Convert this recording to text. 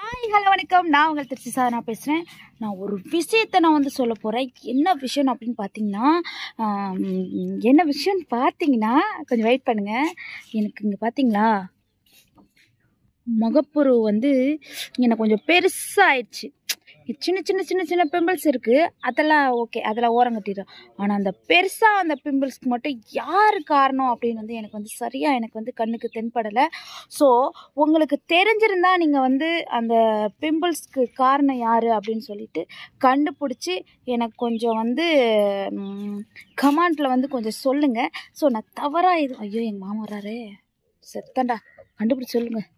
hi hello வணக்கம் நான் உங்கள் திருச்சி சாதனா பேசுகிறேன் நான் ஒரு விஷயத்தை நான் வந்து சொல்ல போகிறேன் என்ன விஷயம் அப்படின்னு பார்த்தீங்கன்னா ஆம், என்ன விஷயம்னு பார்த்தீங்கன்னா கொஞ்சம் வெயிட் பண்ணுங்கள் எனக்கு இங்கே பார்த்தீங்களா முகப்புரு வந்து எனக்கு கொஞ்சம் பெருசாகிடுச்சு சின்ன சின்ன சின்ன சின்ன பிம்பிள்ஸ் இருக்குது அதெல்லாம் ஓகே அதெல்லாம் ஓரம் கட்டிடுறோம் ஆனால் அந்த பெருசாக அந்த பிம்பிள்ஸ்க்கு மட்டும் யார் காரணம் அப்படின்னு வந்து எனக்கு வந்து சரியாக எனக்கு வந்து கண்ணுக்கு தென்படலை ஸோ உங்களுக்கு தெரிஞ்சிருந்தா நீங்கள் வந்து அந்த பிம்பிள்ஸ்க்கு காரணம் யார் அப்படின்னு சொல்லிட்டு கண்டுபிடிச்சி எனக்கு கொஞ்சம் வந்து கமாண்டில் வந்து கொஞ்சம் சொல்லுங்கள் ஸோ நான் தவறாக இது ஐயோ எங்கள் மாமா வராரே செத்தண்டா கண்டுபிடிச்சி சொல்லுங்கள்